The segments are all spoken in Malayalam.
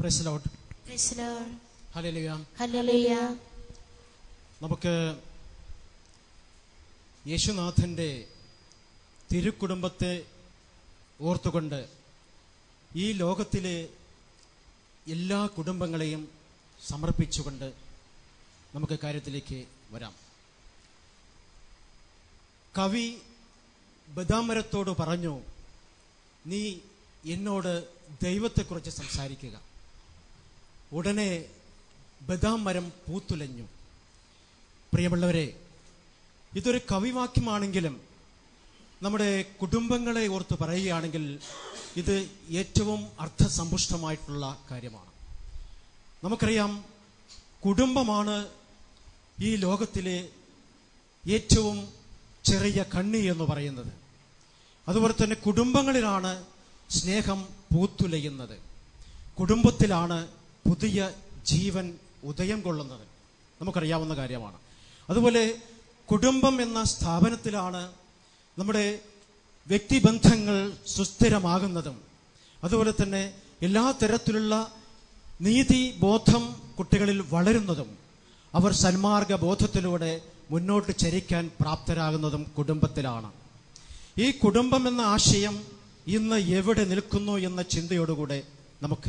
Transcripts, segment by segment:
Price lot Praise the Lord. Hallelujah Hallelujah. നമുക്ക് യേശുനാഥൻ്റെ തിരുക്കുടുംബത്തെ ഓർത്തുകൊണ്ട് ഈ ലോകത്തിലെ എല്ലാ കുടുംബങ്ങളെയും സമർപ്പിച്ചുകൊണ്ട് നമുക്ക് കാര്യത്തിലേക്ക് വരാം കവി ബദാമരത്തോട് പറഞ്ഞു നീ എന്നോട് ദൈവത്തെക്കുറിച്ച് സംസാരിക്കുക ഉടനെ ബദാം മരം പൂത്തുലഞ്ഞു പ്രിയമുള്ളവരെ ഇതൊരു കവിവാക്യമാണെങ്കിലും നമ്മുടെ കുടുംബങ്ങളെ ഓർത്ത് പറയുകയാണെങ്കിൽ ഇത് ഏറ്റവും അർത്ഥസമ്പുഷ്ടമായിട്ടുള്ള കാര്യമാണ് നമുക്കറിയാം കുടുംബമാണ് ഈ ലോകത്തിലെ ഏറ്റവും ചെറിയ കണ്ണി എന്ന് പറയുന്നത് അതുപോലെ തന്നെ കുടുംബങ്ങളിലാണ് സ്നേഹം പൂത്തുലയുന്നത് കുടുംബത്തിലാണ് പുതിയ ജീവൻ ഉദയം കൊള്ളുന്നത് നമുക്കറിയാവുന്ന കാര്യമാണ് അതുപോലെ കുടുംബം എന്ന സ്ഥാപനത്തിലാണ് നമ്മുടെ വ്യക്തിബന്ധങ്ങൾ സുസ്ഥിരമാകുന്നതും അതുപോലെ തന്നെ എല്ലാ തരത്തിലുള്ള നീതി ബോധം കുട്ടികളിൽ വളരുന്നതും അവർ സന്മാർഗ ബോധത്തിലൂടെ മുന്നോട്ട് ചരിക്കാൻ പ്രാപ്തരാകുന്നതും കുടുംബത്തിലാണ് ഈ കുടുംബം എന്ന ആശയം ഇന്ന് എവിടെ നിൽക്കുന്നു എന്ന ചിന്തയോടുകൂടെ നമുക്ക്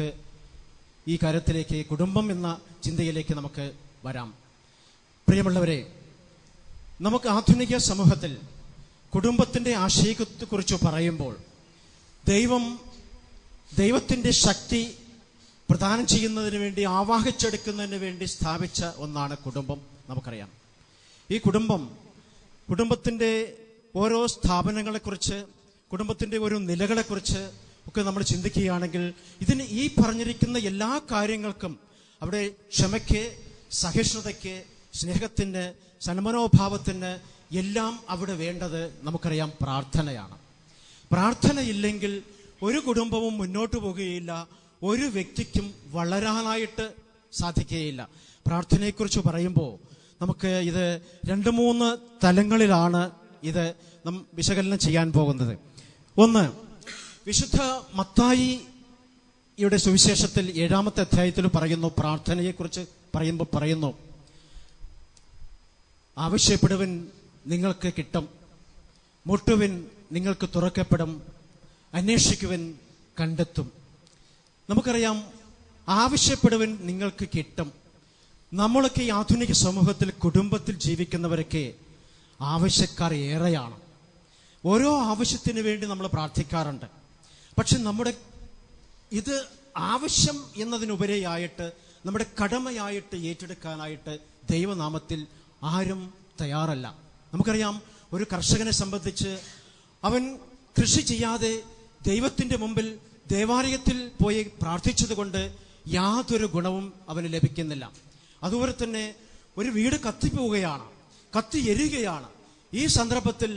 ഈ കാര്യത്തിലേക്ക് കുടുംബം എന്ന ചിന്തയിലേക്ക് നമുക്ക് വരാം പ്രിയമുള്ളവരെ നമുക്ക് ആധുനിക സമൂഹത്തിൽ കുടുംബത്തിന്റെ ആശയത്തെക്കുറിച്ച് പറയുമ്പോൾ ദൈവം ദൈവത്തിന്റെ ശക്തി പ്രദാനം ചെയ്യുന്നതിന് വേണ്ടി ആവാഹിച്ചെടുക്കുന്നതിന് വേണ്ടി സ്ഥാപിച്ച ഒന്നാണ് കുടുംബം നമുക്കറിയാം ഈ കുടുംബം കുടുംബത്തിന്റെ ഓരോ സ്ഥാപനങ്ങളെക്കുറിച്ച് കുടുംബത്തിന്റെ ഓരോ നിലകളെക്കുറിച്ച് ഒക്കെ നമ്മൾ ചിന്തിക്കുകയാണെങ്കിൽ ഇതിന് ഈ പറഞ്ഞിരിക്കുന്ന എല്ലാ കാര്യങ്ങൾക്കും അവിടെ ക്ഷമയ്ക്ക് സഹിഷ്ണുതയ്ക്ക് സ്നേഹത്തിന് സന്മനോഭാവത്തിന് എല്ലാം അവിടെ വേണ്ടത് നമുക്കറിയാം പ്രാർത്ഥനയാണ് പ്രാർത്ഥനയില്ലെങ്കിൽ ഒരു കുടുംബവും മുന്നോട്ട് പോകുകയില്ല ഒരു വ്യക്തിക്കും വളരാനായിട്ട് സാധിക്കുകയില്ല പ്രാർത്ഥനയെക്കുറിച്ച് പറയുമ്പോൾ നമുക്ക് ഇത് രണ്ട് മൂന്ന് തലങ്ങളിലാണ് ഇത് നാം വിശകലനം ചെയ്യാൻ പോകുന്നത് ഒന്ന് വിശുദ്ധ മത്തായി യുടെ സുവിശേഷത്തിൽ ഏഴാമത്തെ അധ്യായത്തിൽ പറയുന്നു പ്രാർത്ഥനയെക്കുറിച്ച് പറയുമ്പോൾ പറയുന്നു ആവശ്യപ്പെടുവൻ നിങ്ങൾക്ക് കിട്ടും മുട്ടുവിൻ നിങ്ങൾക്ക് തുറക്കപ്പെടും അന്വേഷിക്കുവൻ കണ്ടെത്തും നമുക്കറിയാം ആവശ്യപ്പെടുവൻ നിങ്ങൾക്ക് കിട്ടും നമ്മളൊക്കെ ഈ ആധുനിക സമൂഹത്തിൽ കുടുംബത്തിൽ ജീവിക്കുന്നവരൊക്കെ ആവശ്യക്കാർ ഏറെയാണ് ഓരോ ആവശ്യത്തിന് വേണ്ടി നമ്മൾ പ്രാർത്ഥിക്കാറുണ്ട് പക്ഷെ നമ്മുടെ ഇത് ആവശ്യം എന്നതിനുപരിയായിട്ട് നമ്മുടെ കടമയായിട്ട് ഏറ്റെടുക്കാനായിട്ട് ദൈവനാമത്തിൽ ആരും തയ്യാറല്ല നമുക്കറിയാം ഒരു കർഷകനെ സംബന്ധിച്ച് അവൻ കൃഷി ചെയ്യാതെ ദൈവത്തിന്റെ മുമ്പിൽ ദേവാലയത്തിൽ പോയി പ്രാർത്ഥിച്ചതുകൊണ്ട് യാതൊരു ഗുണവും അവന് ലഭിക്കുന്നില്ല അതുപോലെ തന്നെ ഒരു വീട് കത്തിപ്പോവുകയാണ് കത്തി എരിയുകയാണ് ഈ സന്ദർഭത്തിൽ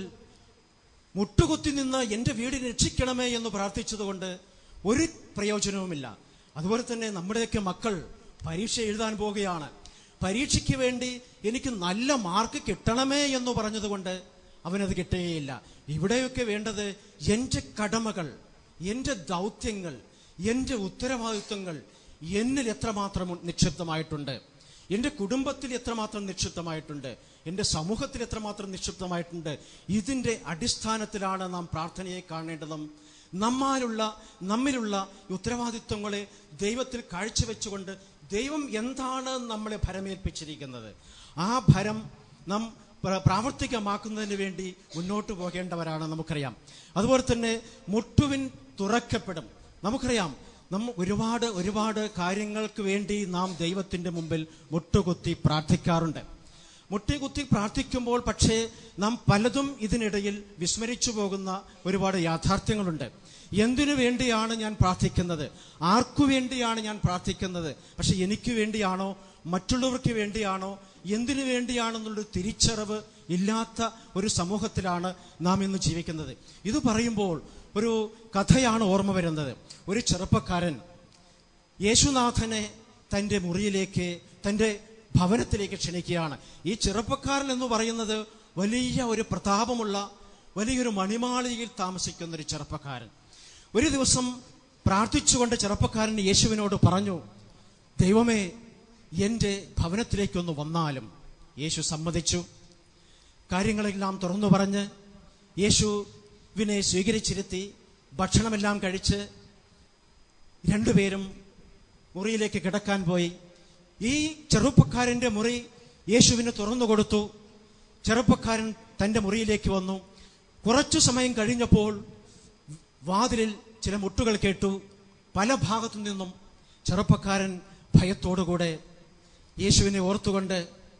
മുട്ടുകുത്തി നിന്ന് എൻ്റെ വീട് രക്ഷിക്കണമേ എന്ന് പ്രാർത്ഥിച്ചതുകൊണ്ട് ഒരു പ്രയോജനവുമില്ല അതുപോലെ തന്നെ നമ്മുടെയൊക്കെ മക്കൾ പരീക്ഷ എഴുതാൻ പോവുകയാണ് പരീക്ഷയ്ക്ക് വേണ്ടി എനിക്ക് നല്ല മാർക്ക് കിട്ടണമേ എന്ന് പറഞ്ഞതുകൊണ്ട് അവനത് കിട്ടുകയില്ല ഇവിടെയൊക്കെ വേണ്ടത് എൻ്റെ കടമകൾ എൻ്റെ ദൗത്യങ്ങൾ എൻ്റെ ഉത്തരവാദിത്വങ്ങൾ എന്നിൽ എത്രമാത്രം നിക്ഷിപ്തമായിട്ടുണ്ട് എൻ്റെ കുടുംബത്തിൽ എത്രമാത്രം നിക്ഷിപ്തമായിട്ടുണ്ട് എൻ്റെ സമൂഹത്തിൽ എത്രമാത്രം നിക്ഷിപ്തമായിട്ടുണ്ട് ഇതിൻ്റെ അടിസ്ഥാനത്തിലാണ് നാം പ്രാർത്ഥനയെ കാണേണ്ടതും നമ്മാലുള്ള നമ്മിലുള്ള ഉത്തരവാദിത്വങ്ങളെ ദൈവത്തിൽ കാഴ്ചവെച്ചുകൊണ്ട് ദൈവം എന്താണ് നമ്മളെ ഭരമേൽപ്പിച്ചിരിക്കുന്നത് ആ ഭരം നാം പ്ര- പ്രാവർത്തികമാക്കുന്നതിന് വേണ്ടി മുന്നോട്ട് പോകേണ്ടവരാണ് നമുക്കറിയാം അതുപോലെ തന്നെ മുട്ടുവിൻ തുറക്കപ്പെടും നമുക്കറിയാം നമ്മ ഒരുപാട് ഒരുപാട് കാര്യങ്ങൾക്ക് വേണ്ടി നാം ദൈവത്തിന്റെ മുമ്പിൽ മുട്ടുകുത്തി പ്രാർത്ഥിക്കാറുണ്ട് മുട്ടികുത്തി പ്രാർത്ഥിക്കുമ്പോൾ പക്ഷേ നാം പലതും ഇതിനിടയിൽ വിസ്മരിച്ചു പോകുന്ന ഒരുപാട് യാഥാർത്ഥ്യങ്ങളുണ്ട് എന്തിനു വേണ്ടിയാണ് ഞാൻ പ്രാർത്ഥിക്കുന്നത് ആർക്കു വേണ്ടിയാണ് ഞാൻ പ്രാർത്ഥിക്കുന്നത് പക്ഷെ എനിക്ക് വേണ്ടിയാണോ മറ്റുള്ളവർക്ക് വേണ്ടിയാണോ എന്തിനു വേണ്ടിയാണെന്നുള്ളൊരു തിരിച്ചറിവ് ഇല്ലാത്ത ഒരു സമൂഹത്തിലാണ് നാം ഇന്ന് ജീവിക്കുന്നത് ഇത് പറയുമ്പോൾ ഒരു കഥയാണ് ഓർമ്മ വരുന്നത് ഒരു ചെറുപ്പക്കാരൻ യേശുനാഥനെ തൻ്റെ മുറിയിലേക്ക് തൻ്റെ ഭവനത്തിലേക്ക് ക്ഷണിക്കുകയാണ് ഈ ചെറുപ്പക്കാരൻ എന്ന് പറയുന്നത് വലിയ ഒരു പ്രതാപമുള്ള വലിയൊരു മണിമാളികയിൽ താമസിക്കുന്ന ഒരു ചെറുപ്പക്കാരൻ ഒരു ദിവസം പ്രാർത്ഥിച്ചുകൊണ്ട് ചെറുപ്പക്കാരൻ യേശുവിനോട് പറഞ്ഞു ദൈവമേ എൻ്റെ ഭവനത്തിലേക്കൊന്ന് വന്നാലും യേശു സമ്മതിച്ചു കാര്യങ്ങളെല്ലാം തുറന്നു പറഞ്ഞ് യേശുവിനെ സ്വീകരിച്ചിരുത്തി ഭക്ഷണമെല്ലാം കഴിച്ച് രണ്ടുപേരും മുറിയിലേക്ക് കിടക്കാൻ പോയി ഈ ചെറുപ്പക്കാരന്റെ മുറി യേശുവിന് തുറന്നു കൊടുത്തു ചെറുപ്പക്കാരൻ തന്റെ മുറിയിലേക്ക് വന്നു കുറച്ചു സമയം കഴിഞ്ഞപ്പോൾ വാതിലിൽ ചില മുട്ടുകൾ കേട്ടു പല ഭാഗത്തു നിന്നും ചെറുപ്പക്കാരൻ ഭയത്തോടുകൂടെ യേശുവിനെ ഓർത്തുകൊണ്ട്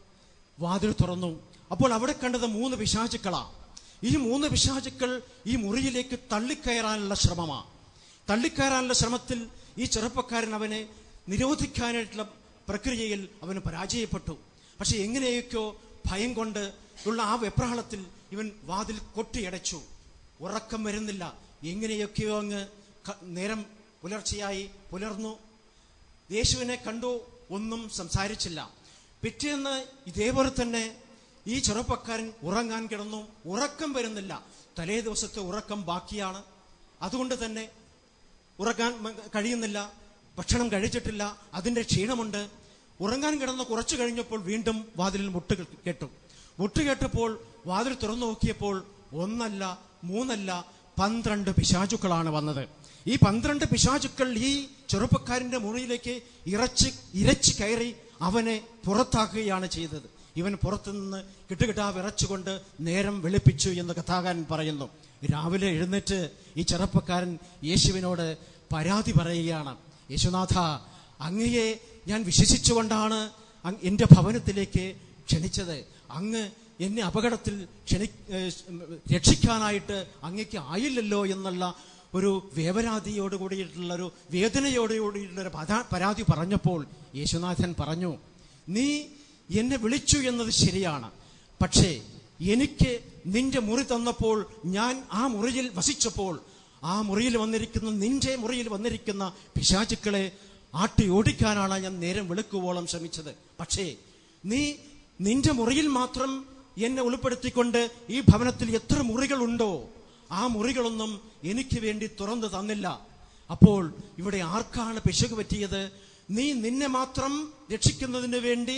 വാതിൽ തുറന്നു അപ്പോൾ അവിടെ കണ്ടത് മൂന്ന് പിശാചുക്കളാ ഈ മൂന്ന് പിശാചുക്കൾ ഈ മുറിയിലേക്ക് തള്ളിക്കയറാനുള്ള ശ്രമമാ തള്ളിക്കയറാനുള്ള ശ്രമത്തിൽ ഈ ചെറുപ്പക്കാരൻ അവനെ നിരോധിക്കാനായിട്ടുള്ള പ്രക്രിയയിൽ അവന് പരാജയപ്പെട്ടു പക്ഷെ എങ്ങനെയൊക്കെയോ ഭയം കൊണ്ട് ഉള്ള ആ വെപ്രാളത്തിൽ ഇവൻ വാതിൽ കൊട്ടിയടച്ചു ഉറക്കം വരുന്നില്ല എങ്ങനെയൊക്കെയോ അങ്ങ് ക- നേരം പുലർച്ചയായി പുലർന്നു യേശുവിനെ കണ്ടു ഒന്നും സംസാരിച്ചില്ല പിറ്റേന്ന് ഇതേപോലെ തന്നെ ഈ ചെറുപ്പക്കാരൻ ഉറങ്ങാൻ കിടന്നു ഉറക്കം വരുന്നില്ല തലേ ദിവസത്തെ ഉറക്കം ബാക്കിയാണ് അതുകൊണ്ട് തന്നെ ഉറങ്ങാൻ മ- കഴിയുന്നില്ല ഭക്ഷണം കഴിച്ചിട്ടില്ല അതിന്റെ ക്ഷീണമുണ്ട് ഉറങ്ങാൻ കിടന്ന് കുറച്ചു കഴിഞ്ഞപ്പോൾ വീണ്ടും വാതിലിൽ മുട്ട് കേ- കേട്ടു മുട്ട് കേട്ടപ്പോൾ വാതിൽ തുറന്നു നോക്കിയപ്പോൾ ഒന്നല്ല മൂന്നല്ല പന്ത്രണ്ട് പിശാചുക്കളാണ് വന്നത് ഈ പന്ത്രണ്ട് പിശാചുക്കൾ ഈ ചെറുപ്പക്കാരന്റെ മുറിയിലേക്ക് ഇറച്ച് ഇരച്ച് കയറി അവനെ പുറത്താക്കുകയാണ് ചെയ്തത് ഇവൻ പുറത്തുനിന്ന് കിട്ടുകിട്ടാ വിറച്ചുകൊണ്ട് നേരം വെളുപ്പിച്ചു എന്ന് കഥാകാരൻ പറയുന്നു രാവിലെ എഴുന്നേറ്റ് ഈ ചെറുപ്പക്കാരൻ യേശുവിനോട് പരാതി പറയുകയാണ് യേശുനാഥ അങ്ങയെ ഞാൻ വിശ്വസിച്ചുകൊണ്ടാണ് അങ് എന്റെ ഭവനത്തിലേക്ക് ക്ഷണിച്ചത് അങ്ങ് എന്നെ അപകടത്തിൽ ക്ഷണി ഏഹ് രക്ഷിക്കാനായിട്ട് അങ്ങയ്ക്ക് ആയില്ലല്ലോ എന്നുള്ള ഒരു വേവരാതിയോട് കൂടിയിട്ടുള്ള ഒരു വേദനയോട് കൂടിയിട്ടുള്ള ഒരു പരാ- പരാതി പറഞ്ഞപ്പോൾ യേശുനാഥൻ പറഞ്ഞു നീ എന്നെ വിളിച്ചു എന്നത് ശരിയാണ് പക്ഷേ എനിക്ക് നിന്റെ മുറി തന്നപ്പോൾ ഞാൻ ആ മുറിയിൽ വസിച്ചപ്പോൾ ആ മുറിയിൽ വന്നിരിക്കുന്ന നിന്റെ മുറിയിൽ വന്നിരിക്കുന്ന പിശാചുക്കളെ ആട്ടി ഓടിക്കാനാണ് ഞാൻ നേരം വെളുക്കുവോളം ശ്രമിച്ചത് പക്ഷേ നീ നിന്റെ മുറിയിൽ മാത്രം എന്നെ ഉൾപ്പെടുത്തിക്കൊണ്ട് ഈ ഭവനത്തിൽ എത്ര മുറികളുണ്ടോ ആ മുറികളൊന്നും എനിക്ക് വേണ്ടി തുറന്നു തന്നില്ല അപ്പോൾ ഇവിടെ ആർക്കാണ് പിശക് പറ്റിയത് നീ നിന്നെ മാത്രം രക്ഷിക്കുന്നതിന് വേണ്ടി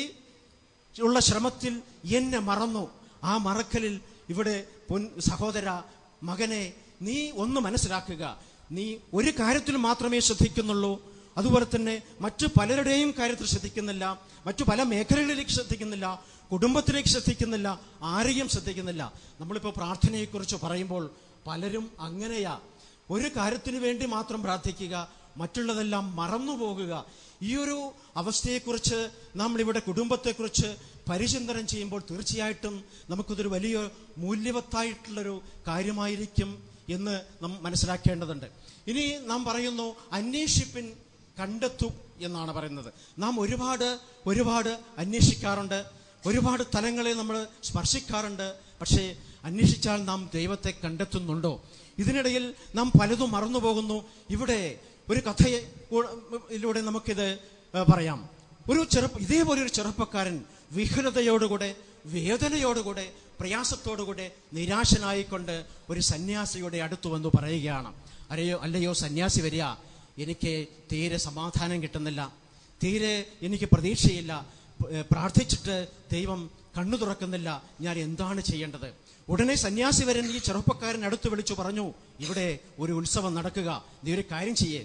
ഉള്ള ശ്രമത്തിൽ എന്നെ മറന്നു ആ മറക്കലിൽ ഇവിടെ പൊൻ സഹോദര മകനെ നീ ഒന്ന് മനസ്സിലാക്കുക നീ ഒരു കാര്യത്തിൽ മാത്രമേ ശ്രദ്ധിക്കുന്നുള്ളൂ അതുപോലെ തന്നെ മറ്റു പലരുടെയും കാര്യത്തിൽ ശ്രദ്ധിക്കുന്നില്ല മറ്റു പല മേഖലകളിലേക്ക് ശ്രദ്ധിക്കുന്നില്ല കുടുംബത്തിലേക്ക് ശ്രദ്ധിക്കുന്നില്ല ആരെയും ശ്രദ്ധിക്കുന്നില്ല നമ്മളിപ്പോൾ പ്രാർത്ഥനയെക്കുറിച്ച് പറയുമ്പോൾ പലരും അങ്ങനെയാ ഒരു കാര്യത്തിന് വേണ്ടി മാത്രം പ്രാർത്ഥിക്കുക മറ്റുള്ളതെല്ലാം മറന്നു പോകുക ഈ ഒരു അവസ്ഥയെക്കുറിച്ച് നമ്മൾ ഇവിടെ കുടുംബത്തെക്കുറിച്ച് പരിചിന്തനം ചെയ്യുമ്പോൾ തീർച്ചയായിട്ടും നമുക്കിതൊരു വലിയ മൂല്യവത്തായിട്ടുള്ളൊരു കാര്യമായിരിക്കും എന്ന് നാം മനസ്സിലാക്കേണ്ടതുണ്ട് ഇനി നാം പറയുന്നു അന്വേഷിപ്പിൻ കണ്ടെത്തും എന്നാണ് പറയുന്നത് നാം ഒരുപാട് ഒരുപാട് അന്വേഷിക്കാറുണ്ട് ഒരുപാട് തലങ്ങളെ നമ്മൾ സ്പർശിക്കാറുണ്ട് പക്ഷേ അന്വേഷിച്ചാൽ നാം ദൈവത്തെ കണ്ടെത്തുന്നുണ്ടോ ഇതിനിടയിൽ നാം പലതും മറന്നു പോകുന്നു ഇവിടെ ഒരു കഥയെ ഇതിലൂടെ നമുക്കിത് ഏഹ്, പറയാം ഒരു ചെറുപ്പ ഇതേപോലെ ഒരു ചെറുപ്പക്കാരൻ വിഹുലതയോടുകൂടെ വേദനയോടുകൂടെ പ്രയാസത്തോടുകൂടെ നിരാശനായിക്കൊണ്ട് ഒരു സന്യാസിയുടെ അടുത്ത് വന്നു പറയുകയാണ് അരയോ അല്ലയോ സന്യാസി വരിക എനിക്ക് തീരെ സമാധാനം കിട്ടുന്നില്ല തീരെ എനിക്ക് പ്രതീക്ഷയില്ല ഏഹ് പ്രാർത്ഥിച്ചിട്ട് ദൈവം കണ്ണു തുറക്കുന്നില്ല ഞാൻ എന്താണ് ചെയ്യേണ്ടത് ഉടനെ സന്യാസി വരൻ ഈ ചെറുപ്പക്കാരൻ അടുത്ത് വിളിച്ചു പറഞ്ഞു ഇവിടെ ഒരു ഉത്സവം നടക്കുക നീ ഒരു കാര്യം ചെയ്യേ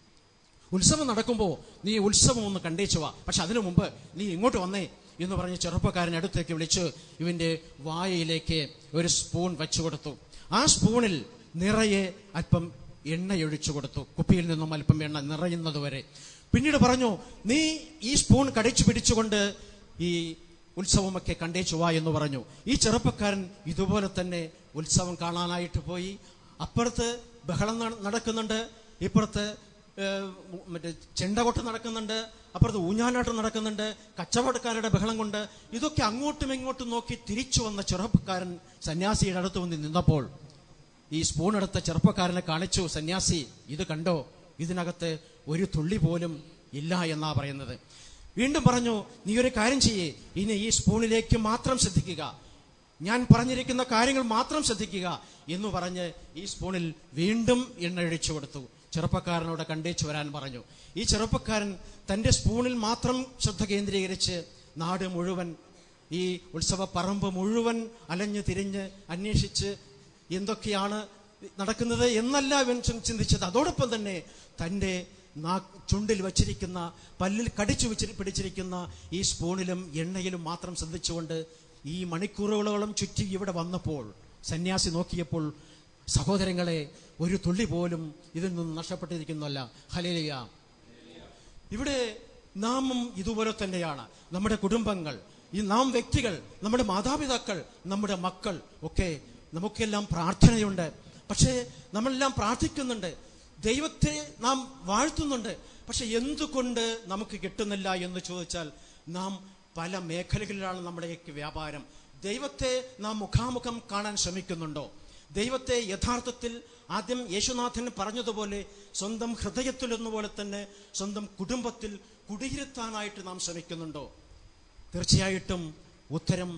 ഉത്സവം നടക്കുമ്പോൾ നീ ഉത്സവം ഒന്ന് കണ്ടേച്ചു വാ പക്ഷെ അതിനു മുമ്പ് നീ ഇങ്ങോട്ട് വന്നേ എന്ന് പറഞ്ഞ് ചെറുപ്പക്കാരൻ അടുത്തേക്ക് വിളിച്ച് ഇവന്റെ വായയിലേക്ക് ഒരു സ്പൂൺ വെച്ചു കൊടുത്തു ആ സ്പൂണിൽ നിറയെ അല്പം എണ്ണയൊഴിച്ചു കൊടുത്തു കുപ്പിയിൽ നിന്നും അല്പം എണ്ണ നിറയുന്നത് വരെ പിന്നീട് പറഞ്ഞു നീ ഈ സ്പൂൺ കടിച്ചു പിടിച്ചുകൊണ്ട് ഈ ഉത്സവമൊക്കെ കണ്ടേച്ചു വാ എന്ന് പറഞ്ഞു ഈ ചെറുപ്പക്കാരൻ ഇതുപോലെ തന്നെ ഉത്സവം കാണാനായിട്ട് പോയി അപ്പുറത്ത് ബഹളം നട- നടക്കുന്നുണ്ട് ഇപ്പുറത്ത് ഏഹ്, മറ്റേ ചെണ്ടകൊട്ട് നടക്കുന്നുണ്ട് അപ്പുറത്ത് ഊഞ്ഞാലാട്ടം നടക്കുന്നുണ്ട് കച്ചവടക്കാരുടെ ബഹളം കൊണ്ട് ഇതൊക്കെ അങ്ങോട്ടും ഇങ്ങോട്ടും നോക്കി തിരിച്ചു വന്ന ചെറുപ്പക്കാരൻ സന്യാസിയുടെ അടുത്ത് വന്ന് നിന്നപ്പോൾ ഈ സ്പൂൺ എടുത്ത ചെറുപ്പക്കാരനെ കാണിച്ചു സന്യാസി ഇത് കണ്ടോ ഇതിനകത്ത് ഒരു തുള്ളി പോലും ഇല്ല എന്നാ പറയുന്നത് വീണ്ടും പറഞ്ഞു നീ ഒരു കാര്യം ചെയ്യേ ഇനി ഈ സ്പൂണിലേക്ക് മാത്രം ശ്രദ്ധിക്കുക ഞാൻ പറഞ്ഞിരിക്കുന്ന കാര്യങ്ങൾ മാത്രം ശ്രദ്ധിക്കുക എന്ന് പറഞ്ഞ് ഈ സ്പൂണിൽ വീണ്ടും എണ്ണ ഒഴിച്ചു കൊടുത്തു ചെറുപ്പക്കാരനോട് കണ്ടേച്ചു വരാൻ പറഞ്ഞു ഈ ചെറുപ്പക്കാരൻ തന്റെ സ്പൂണിൽ മാത്രം ശ്രദ്ധ കേന്ദ്രീകരിച്ച് നാട് മുഴുവൻ ഈ ഉത്സവ പറമ്പ് മുഴുവൻ അലഞ്ഞു തിരിഞ്ഞ് അന്വേഷിച്ച് എന്തൊക്കെയാണ് നടക്കുന്നത് എന്നല്ല ഇവൻ ചി- ചിന്തിച്ചത് അതോടൊപ്പം തന്നെ തൻ്റെ നാ ചുണ്ടിൽ വച്ചിരിക്കുന്ന പല്ലിൽ കടിച്ചു വെച്ച് പിടിച്ചിരിക്കുന്ന ഈ സ്പൂണിലും എണ്ണയിലും മാത്രം ശ്രദ്ധിച്ചുകൊണ്ട് ഈ മണിക്കൂറുകളോളം ചുറ്റി ഇവിടെ വന്നപ്പോൾ സന്യാസി നോക്കിയപ്പോൾ സഹോദരങ്ങളെ ഒരു തുള്ളി പോലും ഇതിൽ നിന്നും നഷ്ടപ്പെട്ടിരിക്കുന്നല്ല ഹലേലിയ ഇവിടെ നാമും ഇതുപോലെ തന്നെയാണ് നമ്മുടെ കുടുംബങ്ങൾ ഈ നാം വ്യക്തികൾ നമ്മുടെ മാതാപിതാക്കൾ നമ്മുടെ മക്കൾ ഒക്കെ നമുക്കെല്ലാം പ്രാർത്ഥനയുണ്ട് പക്ഷേ നമ്മളെല്ലാം പ്രാർത്ഥിക്കുന്നുണ്ട് ദൈവത്തെ നാം വാഴ്ത്തുന്നുണ്ട് പക്ഷെ എന്തുകൊണ്ട് നമുക്ക് കിട്ടുന്നില്ല എന്ന് ചോദിച്ചാൽ നാം പല മേഖലകളിലാണ് നമ്മുടെയൊക്കെ വ്യാപാരം ദൈവത്തെ നാം മുഖാമുഖം കാണാൻ ശ്രമിക്കുന്നുണ്ടോ ദൈവത്തെ യഥാർത്ഥത്തിൽ ആദ്യം യേശുനാഥൻ പറഞ്ഞതുപോലെ സ്വന്തം ഹൃദയത്തിൽ എന്നപോലെ തന്നെ സ്വന്തം കുടുംബത്തിൽ കുടിയിരുത്താനായിട്ട് നാം ശ്രമിക്കുന്നുണ്ടോ തീർച്ചയായിട്ടും ഉത്തരം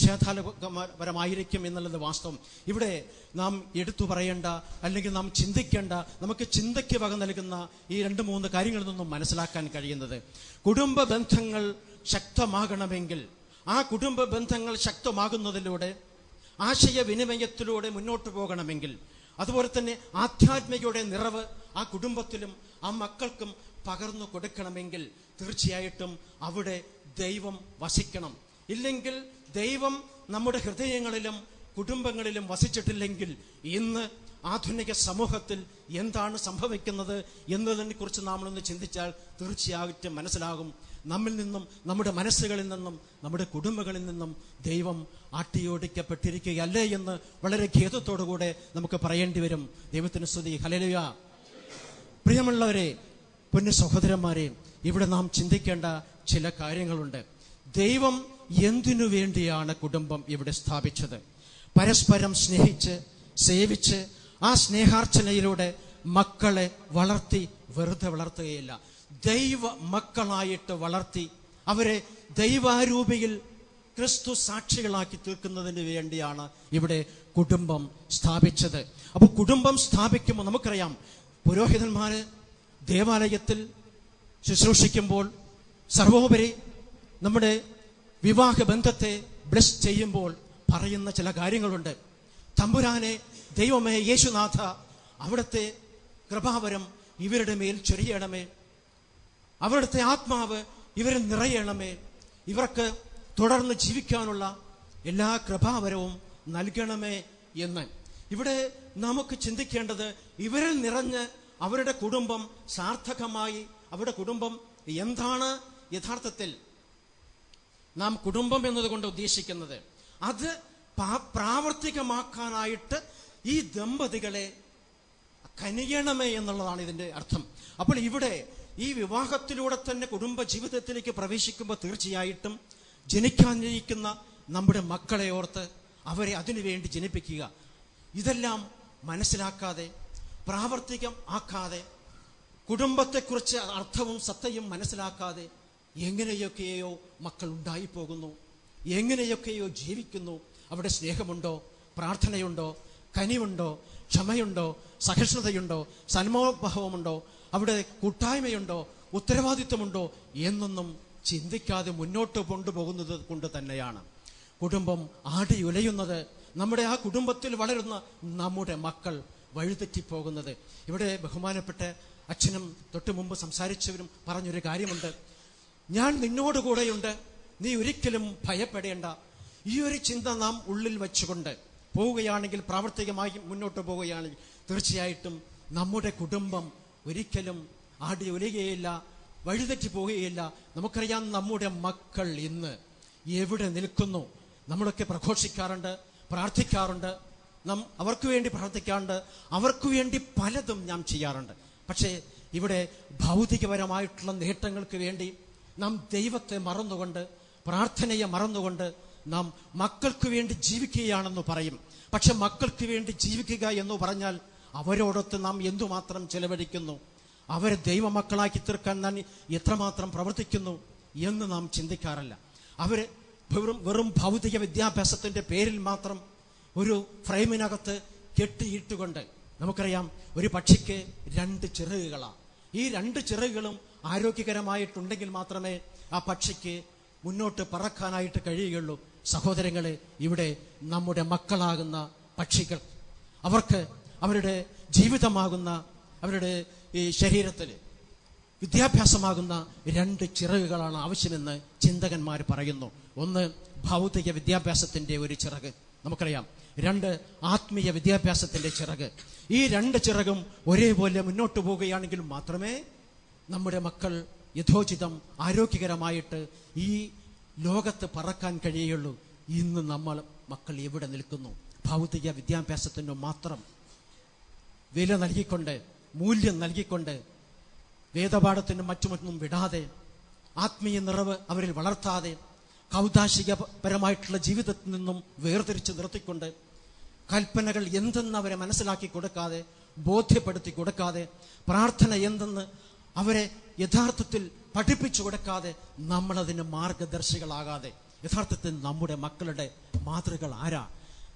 നിഷേധാപരമായിരിക്കും എന്നുള്ളത് വാസ്തവം ഇവിടെ നാം എടുത്തു പറയേണ്ട അല്ലെങ്കിൽ നാം ചിന്തിക്കേണ്ട നമുക്ക് ചിന്തയ്ക്ക് വക നൽകുന്ന ഈ രണ്ട് മൂന്ന് കാര്യങ്ങളിൽ നിന്നും മനസ്സിലാക്കാൻ കഴിയുന്നത് കുടുംബ ബന്ധങ്ങൾ ശക്തമാകണമെങ്കിൽ ആ കുടുംബ ബന്ധങ്ങൾ ശക്തമാകുന്നതിലൂടെ ആശയവിനിമയത്തിലൂടെ മുന്നോട്ട് പോകണമെങ്കിൽ അതുപോലെ തന്നെ ആധ്യാത്മികയുടെ നിറവ് ആ കുടുംബത്തിലും ആ മക്കൾക്കും പകർന്നു കൊടുക്കണമെങ്കിൽ തീർച്ചയായിട്ടും അവിടെ ദൈവം വസിക്കണം ഇല്ലെങ്കിൽ ദൈവം നമ്മുടെ ഹൃദയങ്ങളിലും കുടുംബങ്ങളിലും വസിച്ചിട്ടില്ലെങ്കിൽ ഇന്ന് ആധുനിക സമൂഹത്തിൽ എന്താണ് സംഭവിക്കുന്നത് എന്നതിനെ കുറിച്ച് നാം ഒന്ന് ചിന്തിച്ചാൽ തീർച്ചയായിട്ടും മനസ്സിലാകും നമ്മിൽ നിന്നും നമ്മുടെ മനസ്സുകളിൽ നിന്നും നമ്മുടെ കുടുംബങ്ങളിൽ നിന്നും ദൈവം ആട്ടിയോടിക്കപ്പെട്ടിരിക്കുകയല്ലേ എന്ന് വളരെ ഖേദത്തോടുകൂടെ നമുക്ക് പറയേണ്ടി വരും ദൈവത്തിന് സ്തുതി ഹലലുയ പ്രിയമുള്ളവരെ പൊന്നു സഹോദരന്മാരെ ഇവിടെ നാം ചിന്തിക്കേണ്ട ചില കാര്യങ്ങളുണ്ട് ദൈവം എന്തിനു വേണ്ടിയാണ് കുടുംബം ഇവിടെ സ്ഥാപിച്ചത് പരസ്പരം സ്നേഹിച്ച് സേവിച്ച് ആ സ്നേഹാർച്ചനയിലൂടെ മക്കളെ വളർത്തി വെറുതെ വളർത്തുകയില്ല ദൈവ മക്കളായിട്ട് വളർത്തി അവരെ ദൈവാരൂപിയിൽ ക്രിസ്തു സാക്ഷികളാക്കി തീർക്കുന്നതിന് വേണ്ടിയാണ് ഇവിടെ കുടുംബം സ്ഥാപിച്ചത് അപ്പോൾ കുടുംബം സ്ഥാപിക്കുമ്പോൾ നമുക്കറിയാം പുരോഹിതന്മാര് ദേവാലയത്തിൽ ശുശ്രൂഷിക്കുമ്പോൾ സർവോപരി നമ്മുടെ വിവാഹ ബന്ധത്തെ ബ്ലസ് ചെയ്യുമ്പോൾ പറയുന്ന ചില കാര്യങ്ങളുണ്ട് തമ്പുരാനെ ദൈവമേ യേശുനാഥ അവിടുത്തെ കൃപാവരം ഇവരുടെ മേൽ ചൊരിയണമേ അവിടുത്തെ ആത്മാവ് ഇവരെ നിറയണമേ ഇവർക്ക് തുടർന്ന് ജീവിക്കാനുള്ള എല്ലാ കൃപാവരവും നൽകണമേ എന്ന് ഇവിടെ നമുക്ക് ചിന്തിക്കേണ്ടത് ഇവരിൽ നിറഞ്ഞ് അവരുടെ കുടുംബം സാർത്ഥകമായി അവരുടെ കുടുംബം എന്താണ് യഥാർത്ഥത്തിൽ നാം കുടുംബം എന്നതുകൊണ്ട് ഉദ്ദേശിക്കുന്നത് അത് പാ- പ്രാവർത്തികമാക്കാനായിട്ട് ഈ ദമ്പതികളെ കനിയണമേ എന്നുള്ളതാണ് ഇതിന്റെ അർത്ഥം അപ്പോൾ ഇവിടെ ഈ വിവാഹത്തിലൂടെ തന്നെ കുടുംബ ജീവിതത്തിലേക്ക് പ്രവേശിക്കുമ്പോൾ തീർച്ചയായിട്ടും ജനിക്കാനിരിക്കുന്ന നമ്മുടെ മക്കളെ ഓർത്ത് അവരെ അതിനുവേണ്ടി ജനിപ്പിക്കുക ഇതെല്ലാം മനസ്സിലാക്കാതെ പ്രാവർത്തികം ആക്കാതെ കുടുംബത്തെക്കുറിച്ച് അർത്ഥവും സത്തയും മനസ്സിലാക്കാതെ എങ്ങനെയൊക്കെയോ മക്കൾ ഉണ്ടായിപ്പോകുന്നു എങ്ങനെയൊക്കെയോ ജീവിക്കുന്നു അവിടെ സ്നേഹമുണ്ടോ പ്രാർത്ഥനയുണ്ടോ കനിവുണ്ടോ ക്ഷമയുണ്ടോ സഹിഷ്ണുതയുണ്ടോ സന്മോഭാവമുണ്ടോ അവിടെ കൂട്ടായ്മയുണ്ടോ ഉത്തരവാദിത്വമുണ്ടോ എന്നൊന്നും ചിന്തിക്കാതെ മുന്നോട്ട് കൊണ്ടുപോകുന്നത് കൊണ്ട് തന്നെയാണ് കുടുംബം ആടി ഉലയുന്നത് നമ്മുടെ ആ കുടുംബത്തിൽ വളരുന്ന നമ്മുടെ മക്കൾ വഴിതെറ്റിപ്പോകുന്നത് ഇവിടെ ബഹുമാനപ്പെട്ട അച്ഛനും തൊട്ടു മുമ്പ് സംസാരിച്ചവരും പറഞ്ഞൊരു കാര്യമുണ്ട് ഞാൻ നിന്നോട് കൂടെയുണ്ട് നീ ഒരിക്കലും ഭയപ്പെടേണ്ട ഈ ഒരു ചിന്ത നാം ഉള്ളിൽ വെച്ചുകൊണ്ട് പോവുകയാണെങ്കിൽ പ്രാവർത്തികമായി മുന്നോട്ട് പോവുകയാണെങ്കിൽ തീർച്ചയായിട്ടും നമ്മുടെ കുടുംബം ഒരിക്കലും ആടി ഒലിയുകയില്ല വഴിതെറ്റി പോവുകയില്ല നമുക്കറിയാം നമ്മുടെ മക്കൾ ഇന്ന് എവിടെ നിൽക്കുന്നു നമ്മളൊക്കെ പ്രഘോഷിക്കാറുണ്ട് പ്രാർത്ഥിക്കാറുണ്ട് നാം അവർക്ക് വേണ്ടി പ്രാർത്ഥിക്കാറുണ്ട് അവർക്ക് വേണ്ടി പലതും നാം ചെയ്യാറുണ്ട് പക്ഷേ ഇവിടെ ഭൗതികപരമായിട്ടുള്ള നേട്ടങ്ങൾക്ക് വേണ്ടി നാം ദൈവത്തെ മറന്നുകൊണ്ട് പ്രാർത്ഥനയെ മറന്നുകൊണ്ട് നാം മക്കൾക്ക് വേണ്ടി ജീവിക്കുകയാണെന്ന് പറയും പക്ഷെ മക്കൾക്ക് വേണ്ടി ജീവിക്കുക എന്ന് പറഞ്ഞാൽ അവരോടൊത്ത് നാം എന്തുമാത്രം ചെലവഴിക്കുന്നു അവരെ ദൈവമക്കളാക്കി തീർക്കാൻ നാം എത്രമാത്രം പ്രവർത്തിക്കുന്നു എന്ന് നാം ചിന്തിക്കാറില്ല അവര് വെറും വെറും ഭൗതിക വിദ്യാഭ്യാസത്തിന്റെ പേരിൽ മാത്രം ഒരു ഫ്രെയിമിനകത്ത് കെട്ടിയിട്ടുകൊണ്ട് നമുക്കറിയാം ഒരു പക്ഷിക്ക് രണ്ട് ചിറകുകളാണ് ഈ രണ്ട് ചിറകുകളും ആരോഗ്യകരമായിട്ടുണ്ടെങ്കിൽ മാത്രമേ ആ പക്ഷിക്ക് മുന്നോട്ട് പറക്കാനായിട്ട് കഴിയുകയുള്ളൂ സഹോദരങ്ങളെ ഇവിടെ നമ്മുടെ മക്കളാകുന്ന പക്ഷികൾ അവർക്ക് അവരുടെ ജീവിതമാകുന്ന അവരുടെ ഈ ശരീരത്തിൽ വിദ്യാഭ്യാസമാകുന്ന രണ്ട് ചിറകുകളാണ് ആവശ്യമെന്ന് ചിന്തകന്മാർ പറയുന്നു ഒന്ന് ഭൗതിക വിദ്യാഭ്യാസത്തിന്റെ ഒരു ചിറക് നമുക്കറിയാം രണ്ട് ആത്മീയ വിദ്യാഭ്യാസത്തിന്റെ ചിറക് ഈ രണ്ട് ചിറകും ഒരേപോലെ മുന്നോട്ട് പോവുകയാണെങ്കിൽ മാത്രമേ നമ്മുടെ മക്കൾ യഥോചിതം ആരോഗ്യകരമായിട്ട് ഈ ലോകത്ത് പറക്കാൻ കഴിയുള്ളൂ ഇന്ന് നമ്മൾ മക്കൾ എവിടെ നിൽക്കുന്നു ഭൗതിക വിദ്യാഭ്യാസത്തിന് മാത്രം വില നൽകിക്കൊണ്ട് മൂല്യം നൽകിക്കൊണ്ട് വേദപാഠത്തിനും മറ്റുമൊന്നും വിടാതെ ആത്മീയ നിറവ് അവരിൽ വളർത്താതെ കൗതാശികപരമായിട്ടുള്ള ജീവിതത്തിൽ നിന്നും വേർതിരിച്ച് നിർത്തിക്കൊണ്ട് കൽപ്പനകൾ എന്തെന്ന് അവരെ മനസ്സിലാക്കി കൊടുക്കാതെ ബോധ്യപ്പെടുത്തി കൊടുക്കാതെ പ്രാർത്ഥന എന്തെന്ന് അവരെ യഥാർത്ഥത്തിൽ പഠിപ്പിച്ചു കൊടുക്കാതെ നമ്മളതിന് മാർഗദർശികളാകാതെ യഥാർത്ഥത്തിൽ നമ്മുടെ മക്കളുടെ മാതൃകൾ ആരാ